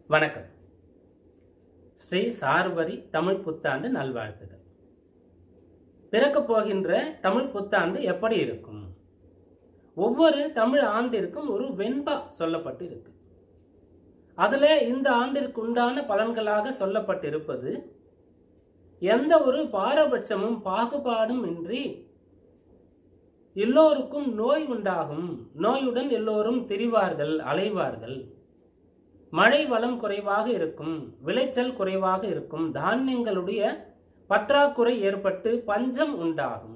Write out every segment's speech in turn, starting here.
வணக்கம் ஸ்ரீ சார்வரி தமிழ் புத்தாண்டு நல்வாழ்த்துகள் பிறக்கப் போகின்ற தமிழ் புத்தாண்டு எப்படி இருக்கும் ஒவ்வொரு தமிழ் ஆண்டிற்கும் ஒரு வெண்பா சொல்லப்பட்டு இருக்கு அதுல இந்த ஆண்டிற்கு உண்டான பலன்களாக சொல்லப்பட்டிருப்பது எந்த ஒரு பாரபட்சமும் பாகுபாடும் இன்றி எல்லோருக்கும் நோய் உண்டாகும் நோயுடன் எல்லோரும் திரிவார்கள் அலைவார்கள் மழை வளம் குறைவாக இருக்கும் விளைச்சல் குறைவாக இருக்கும் தானியங்களுடைய பற்றாக்குறை ஏற்பட்டு பஞ்சம் உண்டாகும்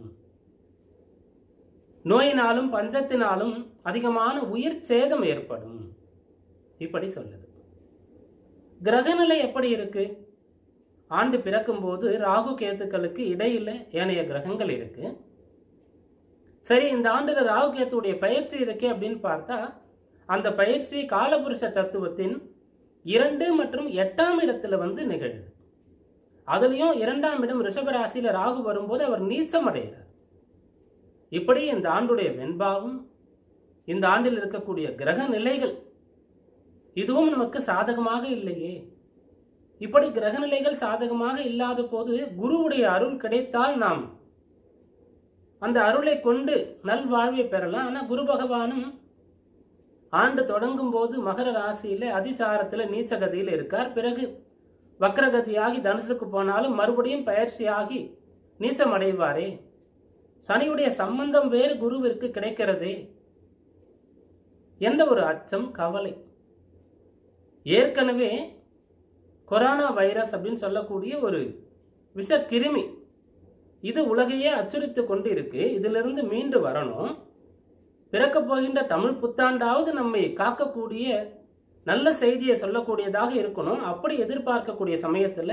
நோயினாலும் பஞ்சத்தினாலும் அதிகமான உயிர் சேதம் ஏற்படும் இப்படி சொல்லுது கிரகநிலை எப்படி இருக்கு ஆண்டு பிறக்கும்போது ராகு கேத்துக்களுக்கு இடையில ஏனைய கிரகங்கள் இருக்கு சரி இந்த ஆண்டுல ராகு கேத்துடைய பயிற்சி இருக்கே அப்படின்னு பார்த்தா அந்த பயிற்சி காலபுருஷ தத்துவத்தின் இரண்டு மற்றும் எட்டாம் இடத்துல வந்து நிகழுது அதுலயும் இரண்டாம் இடம் ரிஷபராசியில ராகு வரும்போது அவர் நீச்சம் அடைகிறார் இப்படி இந்த ஆண்டுடைய வெண்பாவும் இந்த ஆண்டில் இருக்கக்கூடிய கிரக நிலைகள் இதுவும் நமக்கு சாதகமாக இல்லையே இப்படி கிரக நிலைகள் சாதகமாக இல்லாத போது குருவுடைய அருள் கிடைத்தால் நாம் அந்த அருளை கொண்டு நல்வாழ்வை பெறலாம் ஆனா குரு பகவானும் ஆண்டு தொடங்கும் போது மகர ராசியில அதிசாரத்துல நீச்சகதியில் இருக்கார் பிறகு வக்ரகதியாகி தனுசுக்கு போனாலும் மறுபடியும் பயிற்சியாகி நீச்சம் அடைவாரே சனியுடைய சம்பந்தம் வேறு குருவிற்கு கிடைக்கிறதே என்ற ஒரு அச்சம் கவலை ஏற்கனவே கொரோனா வைரஸ் அப்படின்னு சொல்லக்கூடிய ஒரு விஷ கிருமி இது உலகையே அச்சுறுத்தி கொண்டு இருக்கு இதிலிருந்து மீண்டு வரணும் பிறக்க போகின்ற தமிழ் புத்தாண்டாவது நம்மை காக்கக்கூடிய நல்ல செய்தியை சொல்லக்கூடியதாக இருக்கணும் அப்படி எதிர்பார்க்கக்கூடிய சமயத்துல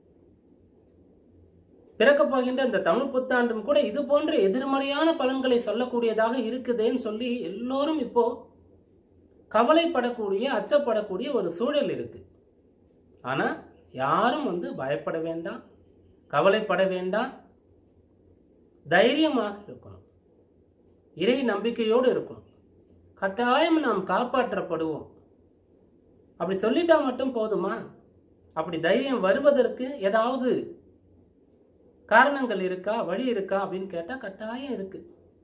பிறக்க போகின்ற இந்த தமிழ் புத்தாண்டும் கூட இது போன்ற எதிர்மறையான பலன்களை சொல்லக்கூடியதாக இருக்குதேன்னு சொல்லி எல்லோரும் இப்போ கவலைப்படக்கூடிய அச்சப்படக்கூடிய ஒரு சூழல் இருக்கு ஆனா யாரும் வந்து பயப்பட வேண்டாம் கவலைப்பட வேண்டாம் தைரியமாக இருக்கணும் இறை நம்பிக்கையோடு இருக்கணும் கட்டாயம் நாம் காப்பாற்றப்படுவோம் அப்படி சொல்லிட்டா மட்டும் போதுமா அப்படி தைரியம் வருவதற்கு ஏதாவது காரணங்கள் இருக்கா வழி இருக்கா அப்படின்னு கேட்டா கட்டாயம் இருக்கு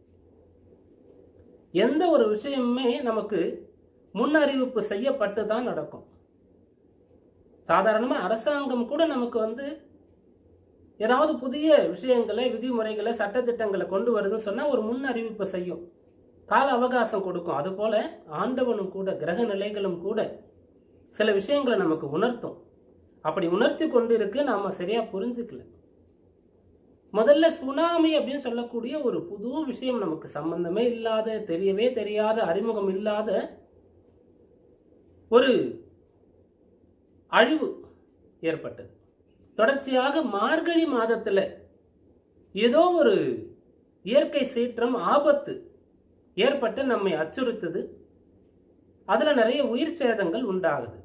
எந்த ஒரு விஷயமுமே நமக்கு முன் அறிவிப்பு செய்யப்பட்டு தான் நடக்கும் சாதாரணமா அரசாங்கம் கூட நமக்கு வந்து ஏதாவது புதிய விஷயங்களை விதிமுறைகளை சட்டத்திட்டங்களை கொண்டு வருதுன்னு சொன்னா ஒரு முன் அறிவிப்பு செய்யும் கால அவகாசம் கொடுக்கும் அது போல ஆண்டவனும் கூட கிரக நிலைகளும் கூட சில விஷயங்களை நமக்கு உணர்த்தும் அப்படி உணர்த்தி கொண்டு இருக்கு நாம சரியா புரிஞ்சுக்கல முதல்ல சுனாமி அப்படின்னு சொல்லக்கூடிய ஒரு புது விஷயம் நமக்கு சம்பந்தமே இல்லாத தெரியவே தெரியாத அறிமுகம் இல்லாத ஒரு அழிவு ஏற்பட்டது தொடர்ச்சியாக மார்கழி மாதத்துல ஏதோ ஒரு இயற்கை சீற்றம் ஆபத்து ஏற்பட்டு நம்மை அச்சுறுத்துது அதுல நிறைய உயிர் சேதங்கள் உண்டாகுது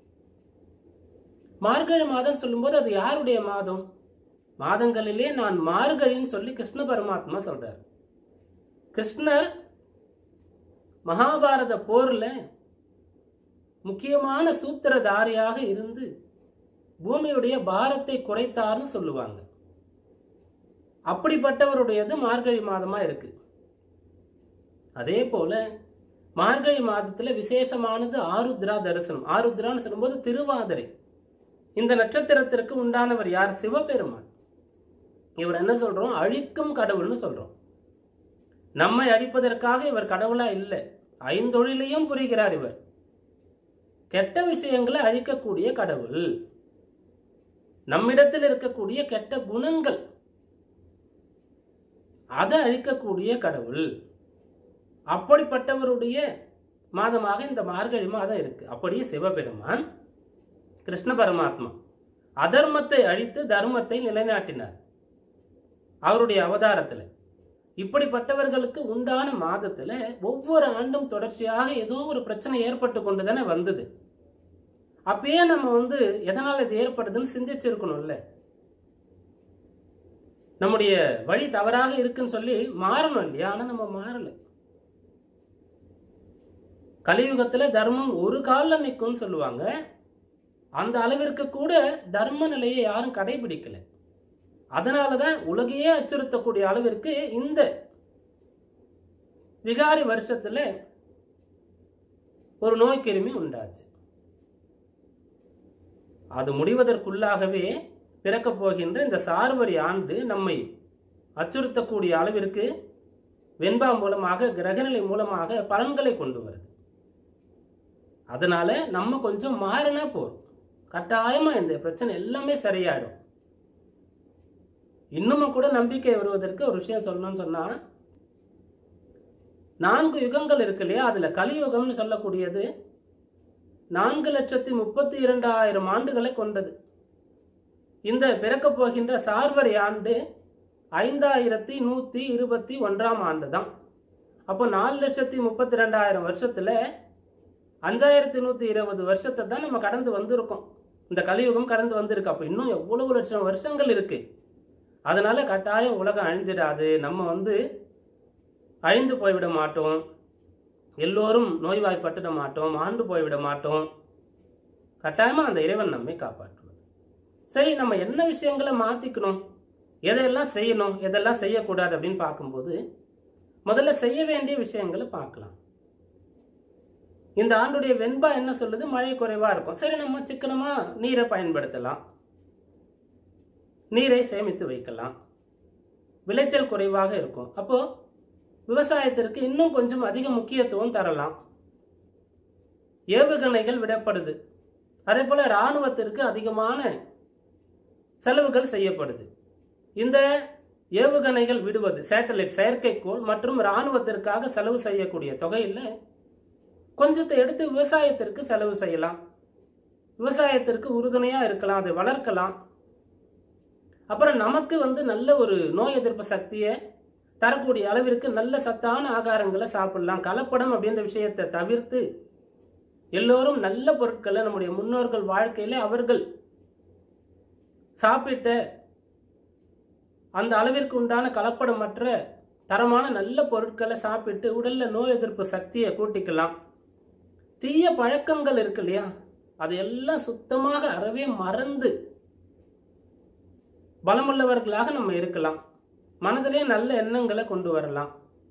மார்கழி மாதம் சொல்லும்போது அது யாருடைய மாதம் மாதங்களிலே நான் மார்கழின்னு சொல்லி கிருஷ்ண பரமாத்மா சொல்றார் கிருஷ்ணர் மகாபாரத போர்ல முக்கியமான சூத்திரதாரியாக இருந்து பூமியுடைய பாரத்தை குறைத்தார்னு சொல்லுவாங்க அப்படிப்பட்டவருடையது மார்கழி மாதமா இருக்கு அதே போல மார்கழி மாதத்துல விசேஷமானது ஆருத்ரா தரிசனம் ஆருத்ரான்னு சொல்லும்போது திருவாதிரை இந்த நட்சத்திரத்திற்கு உண்டானவர் யார் சிவபெருமான் இவர் என்ன சொல்றோம் அழிக்கும் கடவுள்னு சொல்றோம் நம்மை அழிப்பதற்காக இவர் கடவுளா இல்லை ஐந்தொழிலையும் புரிகிறார் இவர் கெட்ட விஷயங்களை அழிக்கக்கூடிய கடவுள் நம்மிடத்தில் இருக்கக்கூடிய கெட்ட குணங்கள் அதை அழிக்கக்கூடிய கடவுள் அப்படிப்பட்டவருடைய மாதமாக இந்த மார்கழி மாதம் இருக்கு அப்படியே சிவபெருமான் கிருஷ்ண பரமாத்மா அதர்மத்தை அழித்து தர்மத்தை நிலைநாட்டினார் அவருடைய அவதாரத்துல இப்படிப்பட்டவர்களுக்கு உண்டான மாதத்துல ஒவ்வொரு ஆண்டும் தொடர்ச்சியாக ஏதோ ஒரு பிரச்சனை ஏற்பட்டு கொண்டுதானே வந்தது அப்பயே நம்ம வந்து எதனால இது ஏற்படுதுன்னு சிந்திச்சிருக்கணும்ல நம்முடைய வழி தவறாக இருக்குன்னு சொல்லி மாறணும் இல்லையா ஆனா நம்ம மாறல கலியுகத்துல தர்மம் ஒரு காலில் நிற்கும்னு சொல்லுவாங்க அந்த அளவிற்கு கூட தர்ம நிலையை யாரும் கடைபிடிக்கல அதனாலதான் உலகையே அச்சுறுத்தக்கூடிய அளவிற்கு இந்த விகாரி வருஷத்துல ஒரு நோய் கிருமி உண்டாச்சு அது முடிவதற்குள்ளாகவே பிறக்கப் போகின்ற இந்த சார்வரி ஆண்டு நம்மை அச்சுறுத்தக்கூடிய அளவிற்கு வெண்பா மூலமாக கிரகநிலை மூலமாக பலன்களை கொண்டு வருது அதனால நம்ம கொஞ்சம் மாறினா போதும் கட்டாயமா இந்த பிரச்சனை எல்லாமே சரியாயிடும் இன்னமும் கூட நம்பிக்கை வருவதற்கு ஒரு விஷயம் சொல்லணும்னு சொன்னா நான்கு யுகங்கள் இருக்கு இல்லையா அதுல கலியுகம்னு சொல்லக்கூடியது நான்கு லட்சத்தி முப்பத்தி இரண்டாயிரம் ஆண்டுகளை கொண்டது இந்த பிறக்கப் போகின்ற சார்வரி ஆண்டு ஐந்தாயிரத்தி நூத்தி இருபத்தி ஒன்றாம் ஆண்டு தான் அப்போ நாலு லட்சத்தி முப்பத்தி ரெண்டாயிரம் வருஷத்துல அஞ்சாயிரத்தி நூத்தி இருபது வருஷத்தை தான் நம்ம கடந்து வந்திருக்கோம் இந்த கலியுகம் கடந்து வந்திருக்கு அப்போ இன்னும் எவ்வளவு லட்சம் வருஷங்கள் இருக்கு அதனால கட்டாயம் உலகம் அழிஞ்சிடாது நம்ம வந்து அழிந்து போய்விட மாட்டோம் எல்லோரும் நோய்வாய்ப்பட்டுட மாட்டோம் ஆண்டு போய்விட மாட்டோம் கட்டாயமா அந்த இறைவன் நம்மை காப்பாற்றுவார் சரி நம்ம என்ன விஷயங்களை மாத்திக்கணும் எதையெல்லாம் செய்யணும் எதெல்லாம் செய்யக்கூடாது அப்படின்னு பார்க்கும்போது முதல்ல செய்ய வேண்டிய விஷயங்களை பார்க்கலாம் இந்த ஆண்டுடைய வெண்பா என்ன சொல்லுது மழை குறைவா இருக்கும் சரி நம்ம சிக்கனமா நீரை பயன்படுத்தலாம் நீரை சேமித்து வைக்கலாம் விளைச்சல் குறைவாக இருக்கும் அப்போ விவசாயத்திற்கு இன்னும் கொஞ்சம் அதிக முக்கியத்துவம் தரலாம் ஏவுகணைகள் விடப்படுது அதே போல இராணுவத்திற்கு அதிகமான செலவுகள் செய்யப்படுது இந்த ஏவுகணைகள் விடுவது சேட்டலைட் செயற்கைக்கோள் மற்றும் இராணுவத்திற்காக செலவு செய்யக்கூடிய தொகையில் கொஞ்சத்தை எடுத்து விவசாயத்திற்கு செலவு செய்யலாம் விவசாயத்திற்கு உறுதுணையா இருக்கலாம் அதை வளர்க்கலாம் அப்புறம் நமக்கு வந்து நல்ல ஒரு நோய் எதிர்ப்பு சக்தியை தரக்கூடிய அளவிற்கு நல்ல சத்தான ஆகாரங்களை சாப்பிடலாம் கலப்படம் அப்படின்ற விஷயத்தை தவிர்த்து எல்லோரும் நல்ல பொருட்களை நம்முடைய முன்னோர்கள் வாழ்க்கையில அவர்கள் சாப்பிட்ட அந்த அளவிற்கு உண்டான கலப்படமற்ற தரமான நல்ல பொருட்களை சாப்பிட்டு உடல்ல நோய் எதிர்ப்பு சக்தியை கூட்டிக்கலாம் தீய பழக்கங்கள் இருக்கு இல்லையா அதையெல்லாம் சுத்தமாக அறவே மறந்து பலமுள்ளவர்களாக நம்ம இருக்கலாம் மனதிலே நல்ல எண்ணங்களை கொண்டு வரலாம்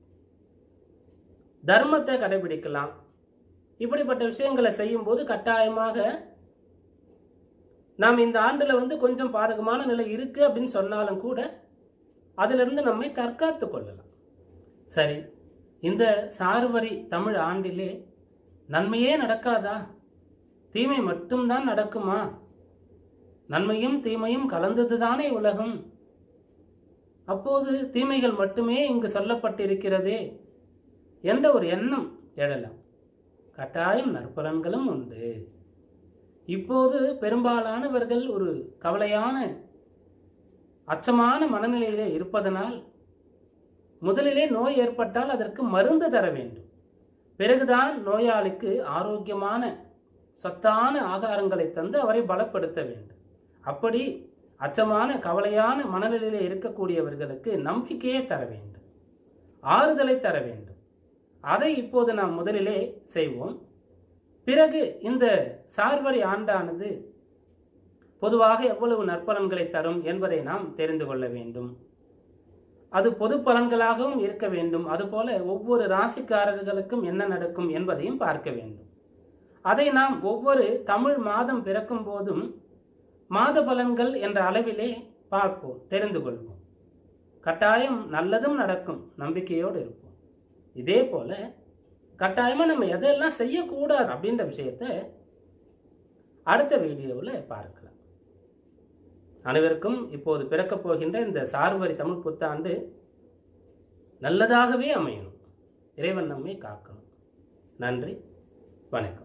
தர்மத்தை கடைபிடிக்கலாம் இப்படிப்பட்ட விஷயங்களை செய்யும்போது கட்டாயமாக நாம் இந்த ஆண்டுல வந்து கொஞ்சம் பாதகமான நிலை இருக்கு அப்படின்னு சொன்னாலும் கூட அதிலிருந்து நம்மை தற்காத்து கொள்ளலாம் சரி இந்த சார்வரி தமிழ் ஆண்டிலே நன்மையே நடக்காதா தீமை மட்டும்தான் நடக்குமா நன்மையும் தீமையும் கலந்ததுதானே உலகம் அப்போது தீமைகள் மட்டுமே இங்கு சொல்லப்பட்டிருக்கிறதே என்ற ஒரு எண்ணம் எழலாம் கட்டாயம் நற்பலன்களும் உண்டு இப்போது பெரும்பாலானவர்கள் ஒரு கவலையான அச்சமான மனநிலையிலே இருப்பதனால் முதலிலே நோய் ஏற்பட்டால் அதற்கு மருந்து தர வேண்டும் பிறகுதான் நோயாளிக்கு ஆரோக்கியமான சத்தான ஆகாரங்களை தந்து அவரை பலப்படுத்த வேண்டும் அப்படி அச்சமான கவலையான மனநிலையிலே இருக்கக்கூடியவர்களுக்கு நம்பிக்கையே தர வேண்டும் ஆறுதலை தர வேண்டும் அதை இப்போது நாம் முதலிலே செய்வோம் பிறகு இந்த சார்வரி ஆண்டானது பொதுவாக எவ்வளவு நற்பலன்களை தரும் என்பதை நாம் தெரிந்து கொள்ள வேண்டும் அது பொது பலன்களாகவும் இருக்க வேண்டும் அதுபோல ஒவ்வொரு ராசிக்காரர்களுக்கும் என்ன நடக்கும் என்பதையும் பார்க்க வேண்டும் அதை நாம் ஒவ்வொரு தமிழ் மாதம் பிறக்கும் போதும் மாத பலன்கள் என்ற அளவிலே பார்ப்போம் தெரிந்து கொள்வோம் கட்டாயம் நல்லதும் நடக்கும் நம்பிக்கையோடு இருப்போம் இதே போல கட்டாயமா நம்ம எதெல்லாம் செய்யக்கூடாது அப்படின்ற விஷயத்த அடுத்த வீடியோவில் பார்க்கலாம் அனைவருக்கும் இப்போது பிறக்கப் போகின்ற இந்த சார்வரி தமிழ் புத்தாண்டு நல்லதாகவே அமையணும் இறைவன் நம்மை காக்கணும் நன்றி வணக்கம்